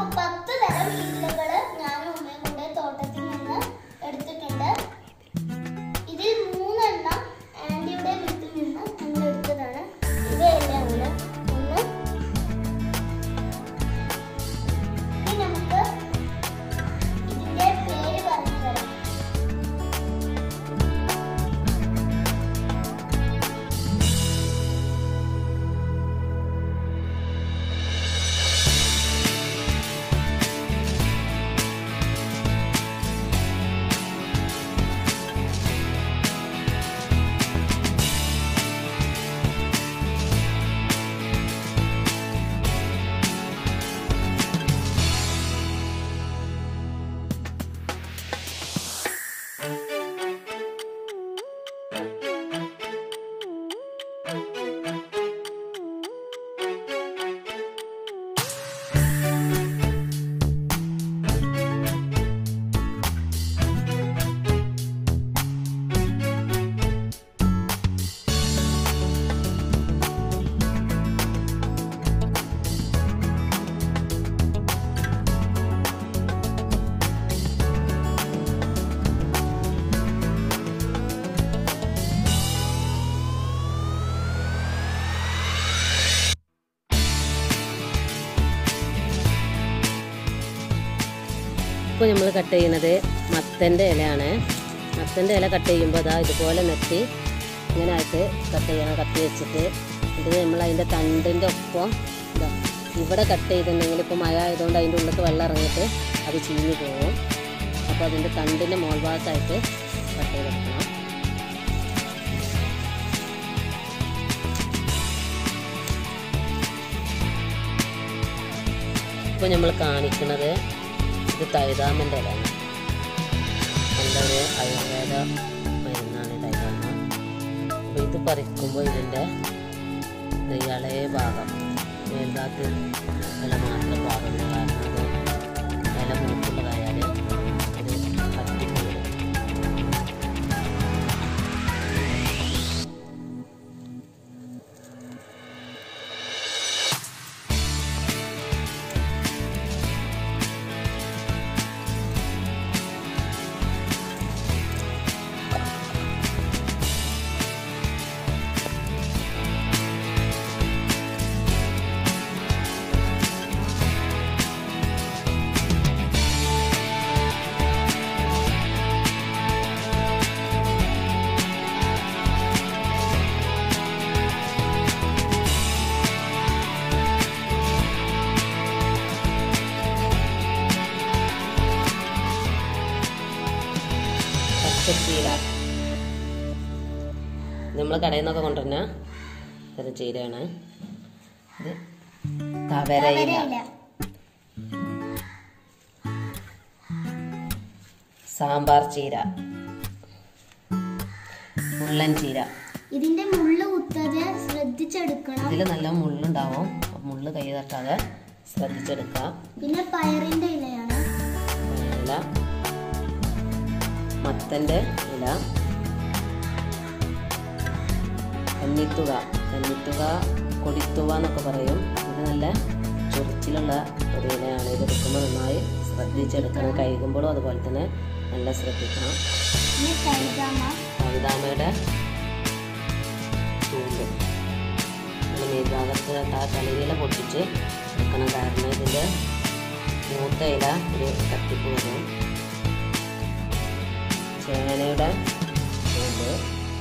പത്ത് തരം ഇലകള് ഞാനും ഉമ്മയും കൂടെ തോട്ടത്തിൽ നിന്ന് എടുത്തിട്ടുണ്ട് ഇതിൽ മൂന്നെണ്ണം ആന്റിയുടെ വീട്ടിൽ നിന്ന് ഞങ്ങൾ എടുത്തതാണ് ഇവയെല്ലാം ഒന്ന് ഇനി നമുക്ക് ഇതിന്റെ പേര് പറഞ്ഞു തരാം ഇപ്പോൾ നമ്മൾ കട്ട് ചെയ്യുന്നത് മത്തൻ്റെ ഇലയാണ് മത്തൻ്റെ ഇല കട്ട് ചെയ്യുമ്പോൾ അതാ ഇതുപോലെ നെത്തി ഇങ്ങനെ ആയിട്ട് കട്ട് ചെയ്യണം കത്തി വെച്ചിട്ട് ഇത് നമ്മൾ അതിൻ്റെ തണ്ടിൻ്റെ ഒപ്പം ഇതാ ഇവിടെ കട്ട് ചെയ്തിട്ടുണ്ടെങ്കിൽ ഇപ്പോൾ മഴ ആയതുകൊണ്ട് അതിൻ്റെ ഉള്ളിൽ വെള്ളം ഇറങ്ങിയിട്ട് അത് ചീഞ്ഞു പോകും അപ്പോൾ അതിൻ്റെ തണ്ടിൻ്റെ മോൾ ഭാഗത്തായിട്ട് കട്ട് ചെയ്തെടുക്കണം ഇപ്പോൾ നമ്മൾ കാണിക്കുന്നത് ഇത് തൈതാമൻ്റെ ഇലയാണ് നല്ലൊരു ആയുർവേദ മരുന്നാണ് തൈതാമ അപ്പോൾ ഇത് പറിക്കുമ്പോൾ ഇതിൻ്റെ ഇത് ഇളയ ഭാഗം മേൽഭാഗത്ത് ഇല മാത്രം പാടുള്ളൂ കാരണം അത് ഇല മൂക്കുള്ളതായാൽ അത് കത്തിപ്പോകും പച്ചച്ചീര നമ്മൾ കടയിൽ നിന്നൊക്കെ കൊണ്ടുവരുന്ന ഒരു ചീരയാണ് ഇത് തവരയില ഇല. സാമ്പാർ ചീര മുള്ളൻ ചീര ഇതിന്റെ മുള്ള് കുത്താതെ ശ്രദ്ധിച്ചെടുക്കണം ഇതിൽ നല്ല മുള്ളുണ്ടാവും അപ്പൊ മുള്ള് കൈ തട്ടാതെ ശ്രദ്ധിച്ചെടുക്കുക പിന്നെ പയറിന്റെ ഇലയാണ് ഇല മത്തൻ്റെ ഇല കന്നിത്തുക കന്നിത്തുക കൊടിത്തുക എന്നൊക്കെ പറയും ഇത് നല്ല ചൊറിച്ചിലുള്ള ഒരു ഇലയാണ് ഇത് എടുക്കുമ്പോൾ നന്നായി ശ്രദ്ധിച്ചെടുക്കണം കഴുകുമ്പോഴും അതുപോലെ തന്നെ നല്ല ശ്രദ്ധിക്കണം പിന്നെ കൈതാമ കവിതാമയുടെ തൂമ്പ് നമ്മൾ മേൽഭാഗത്ത് ആ കളിയില പൊട്ടിച്ച് എടുക്കണം കാരണം ഇതിൻ്റെ മൂത്ത ഇല ഒരു കത്തിപ്പ് വരും ചേനയുടെ തൂമ്പ്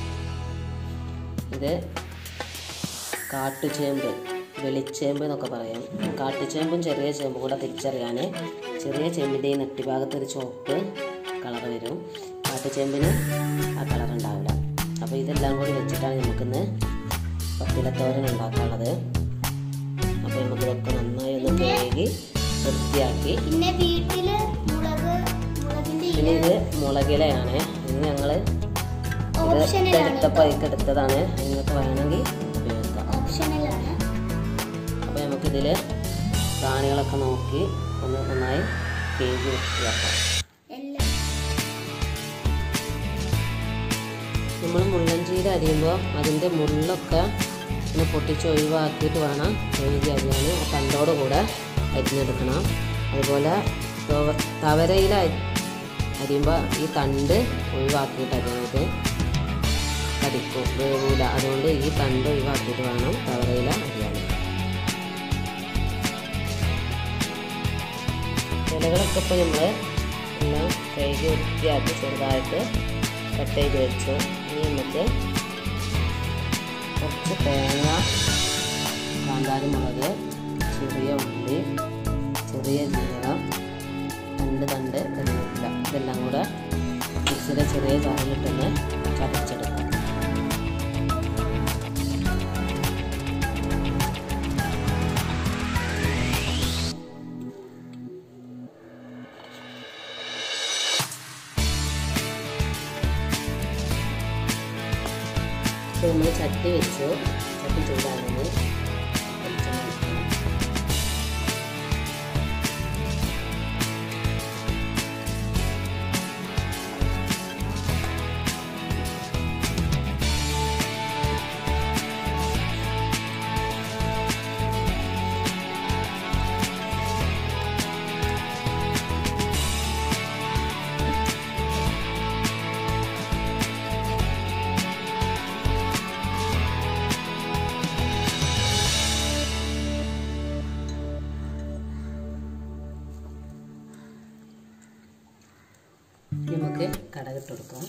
ഇത് കാട്ടുചേമ്പ് വെളിച്ചേമ്പ് എന്നൊക്കെ പറയും കാട്ടുചേമ്പും ചെറിയ ചേമ്പും കൂടെ തിരിച്ചറിയാൻ ചെറിയ ചേമ്പിൻ്റെ ഈ നെട്ടിഭാഗത്ത് ഒരു ചുവപ്പ് കളർ വരും കാട്ടുചേമ്പിന് ആ കളർ ഉണ്ടാവില്ല അപ്പോൾ ഇതെല്ലാം കൂടി വെച്ചിട്ടാണ് നമുക്കിന്ന് പത്തിലത്തോരൻ ഉണ്ടാക്കാനുള്ളത് അപ്പോൾ നമുക്ക് ഇതൊക്കെ നന്നായി ഒന്ന് കഴുകി വൃത്തിയാക്കി പിന്നെ വീട്ടില് മുളക് മുളകിന്റെ പിന്നെ ഇല ഇത് മുളകിലയാണ് ഇന്ന് ഞങ്ങൾ ഇത് ഓപ്ഷനിലാണ് എടുത്തപ്പോൾ അതിക്ക് എടുത്തതാണ് നിങ്ങൾക്ക് വേണമെങ്കിൽ ഉപയോഗിക്കാം ഓപ്ഷനിലാണ് അപ്പോൾ നമുക്കിതിൽ പ്രാണികളൊക്കെ നോക്കി ഒന്ന് നന്നായി കഴുകി വൃത്തിയാക്കാം എല്ലാം നമ്മൾ മുള്ളൻചീര അരിയുമ്പോൾ അതിൻ്റെ മുള്ളൊക്കെ ഒന്ന് പൊട്ടിച്ച് ഒഴിവാക്കിയിട്ട് വേണം കഴുകി അരിയാൻ ആ തണ്ടോട് കൂടെ അരിഞ്ഞെടുക്കണം അതുപോലെ തവ- തവരയിൽ അരി- അരിയുമ്പോൾ ഈ തണ്ട് ഒഴിവാക്കിയിട്ട് അരിഞ്ഞത് കടിക്കും വേവൂല അതുകൊണ്ട് ഈ തണ്ട് ഒഴിവാക്കിയിട്ട് വേണം തവരയില അരിയാൻ ഇലകളൊക്കെ ഇപ്പോൾ നമ്മൾ എല്ലാം കഴുകി വൃത്തിയാക്കി ചെറുതായിട്ട് കട്ട് ചെയ്ത് വെച്ചു ഇനി നമുക്ക് കുറച്ച് തേങ്ങ കാന്താരി മുളക് ചെറിയ ഉള്ളി ചെറിയ ജീരകം രണ്ട് തണ്ട് കറിവേപ്പില ഇതെല്ലാം കൂടെ മിക്സിയുടെ ചെറിയ ജാറിലിട്ടൊന്ന് ചതച്ചെടുക്കാം ഇപ്പോൾ നമ്മൾ ചട്ടി വെച്ചു ചട്ടി ചൂടാകുന്നത് വെളിച്ചെണ്ണ ഒഴിക്കണം. ഇനി നമുക്ക് കടകിട്ട് കൊടുക്കാം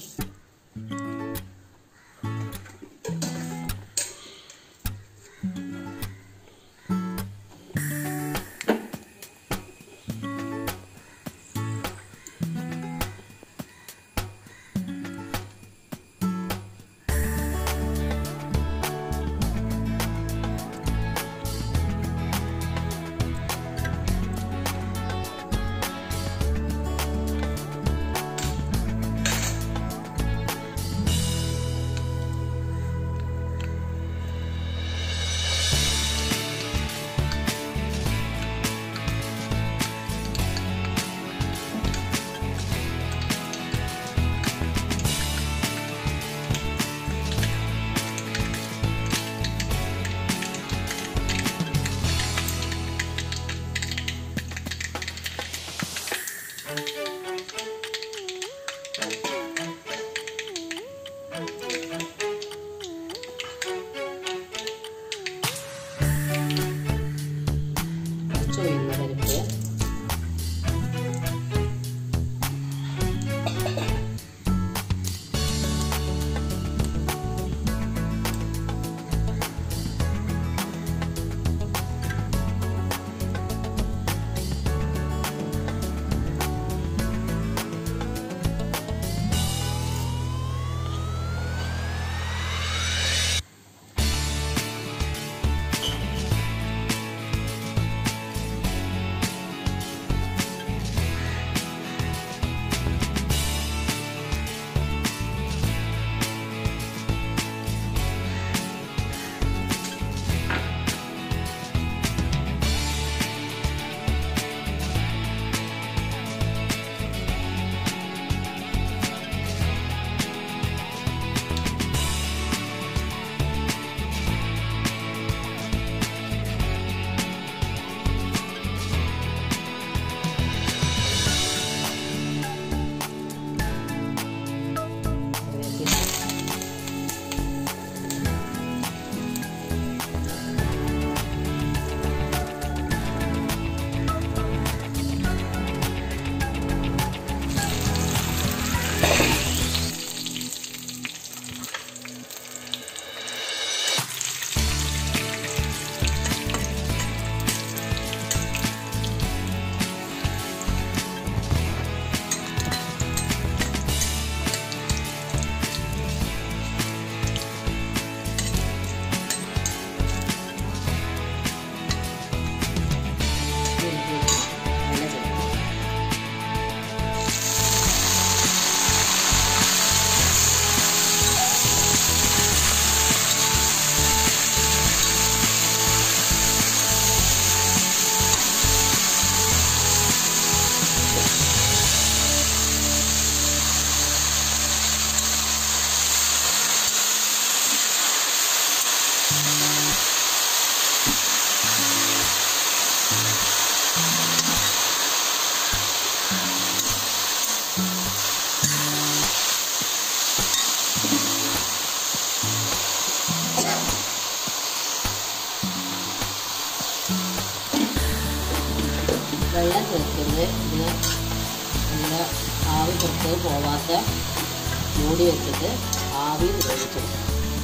വെള്ളം ചേർക്കരുത് ഇത് നല്ല ആവി പുറത്ത് പോവാത്ത മൂടി വെച്ചിട്ട് ആവി വേവിച്ചെടുക്കണം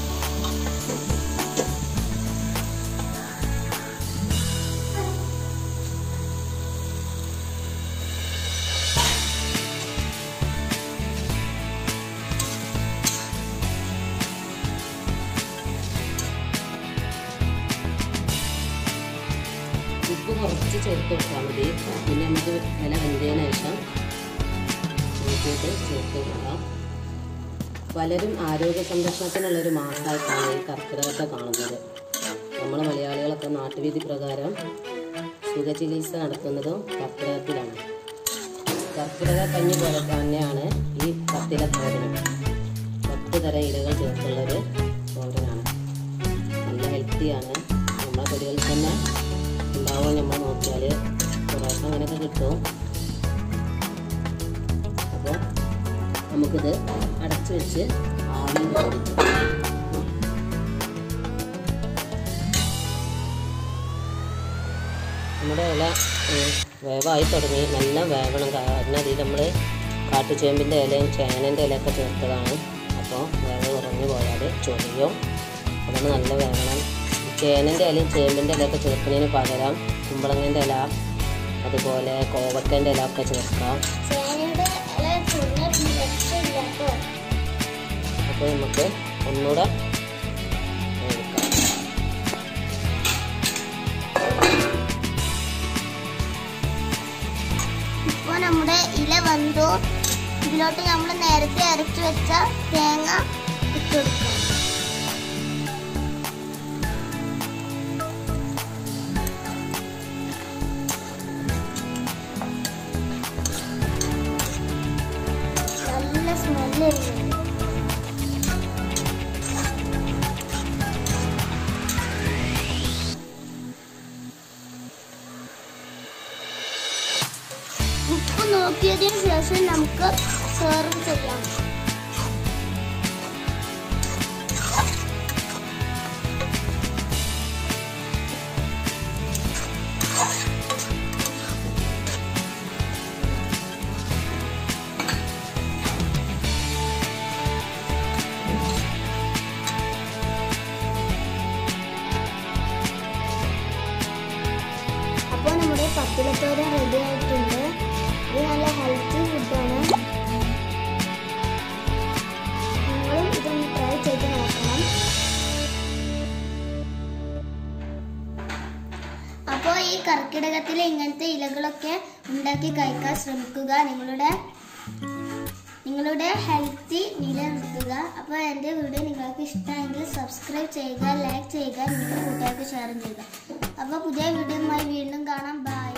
ഉപ്പ് കുറച്ച് ചേർത്ത് കൊടുത്താൽ മതി പിന്നെ നമുക്ക് വില വെന്തതിന് ശേഷം നോക്കിയിട്ട് ചേർത്ത് കൊടുക്കാം പലരും ആരോഗ്യ സംരക്ഷണത്തിനുള്ളൊരു മാസമായിട്ടാണ് ഈ കർക്കിടകത്തെ കാണുന്നത് നമ്മൾ മലയാളികളൊക്കെ നാട്ടുവിധി പ്രകാരം സുഖചികിത്സ നടത്തുന്നതും കർക്കിടകത്തിലാണ് കർക്കിടക കഞ്ഞി പോലെ തന്നെയാണ് ഈ കത്തില തോരനും പത്ത് തരം ഇലകൾ ചേർത്തുള്ളൊരു തോരനാണ് നല്ല ഹെൽത്തിയാണ് നമ്മുടെ തൊടികളിൽ തന്നെ ഉണ്ടാവും നമ്മൾ നോക്കിയാൽ കുറേശ്ശെ അങ്ങനെയൊക്കെ കിട്ടും അപ്പോൾ നമുക്കിത് അടച്ചു വെച്ച് ആവി വേവിക്കും നമ്മുടെ ഇല ഉം, വേവായി തുടങ്ങി നല്ല വേവണം കാരണം അതിൽ നമ്മൾ കാട്ടുചേമ്പിൻ്റെ ഇലയും ചേനൻ്റെ ഇലയൊക്കെ ചേർത്തതാണ് അപ്പോൾ വേവ് കുറഞ്ഞു പോയാൽ ചൊറിയും അതുകൊണ്ട് നല്ല വേവണം ചേനൻ്റെ ഇലയും ചേമ്പിൻ്റെ ഇലയൊക്കെ ചേർക്കുന്നതിന് പകരം കുമ്പളങ്ങൻ്റെ ഇല അതുപോലെ കോവക്കൻ്റെ ഇല ഒക്കെ ചേർക്കാം ചേനയുടെ ഇല ചുരുങ്ങ രക്ഷയില്ല കേട്ടോ അപ്പോൾ നമുക്ക് ഒന്നുകൂടെ വേവിക്കാം ഇപ്പോൾ നമ്മുടെ ഇല വന്നു ഇതിലോട്ട് നമ്മൾ നേരത്തെ അരച്ചു വെച്ച തേങ്ങ ഇട്ട് കൊടുക്കാം നല്ല സ്മെല്ല് വരുന്നുണ്ട് ഉപ്പ് നോക്കിയതിന് ശേഷം നമുക്ക് സെർവ് ചെയ്യാം അപ്പോൾ നമ്മുടെ പത്തിലത്തോരൻ റെഡി ആയിട്ടുണ്ട് ഇത് നല്ല ഹെൽത്തി ഫുഡാണ് നിങ്ങളും ഇതൊന്ന് ട്രൈ ചെയ്ത് നോക്കണം അപ്പോൾ ഈ കർക്കിടകത്തിൽ ഇങ്ങനത്തെ ഇലകളൊക്കെ ഉണ്ടാക്കി കഴിക്കാൻ ശ്രമിക്കുക നിങ്ങളുടെ നിങ്ങളുടെ ഹെൽത്തി നിലനിർത്തുക അപ്പോൾ എൻ്റെ വീഡിയോ നിങ്ങൾക്ക് ഇഷ്ടമെങ്കിൽ സബ്സ്ക്രൈബ് ചെയ്യുക ലൈക്ക് ചെയ്യുക നിങ്ങളുടെ കൂട്ടുകാർക്ക് ഷെയർ ചെയ്യുക അപ്പോൾ പുതിയ വീഡിയോയുമായി വീണ്ടും കാണാം ബൈ